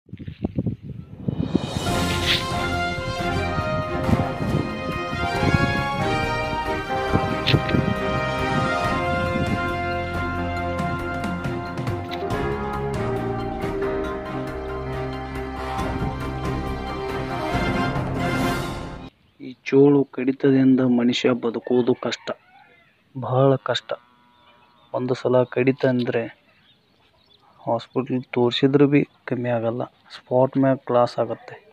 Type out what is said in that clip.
ಈ ಚೇಳು ಕಡಿತದಿಂದ ಮನುಷ್ಯ ಬದುಕುವುದು ಕಷ್ಟ ಬಹಳ ಕಷ್ಟ ಒಂದು ಸಲ ಕಡಿತಂದರೆ ಹಾಸ್ಪಿಟ್ಲಿಗೆ ತೋರಿಸಿದ್ರು ಭೀ ಕಮ್ಮಿ ಆಗಲ್ಲ ಸ್ಪಾಟ್ ಮ್ಯಾಗ ಕ್ಲಾಸ್ ಆಗುತ್ತೆ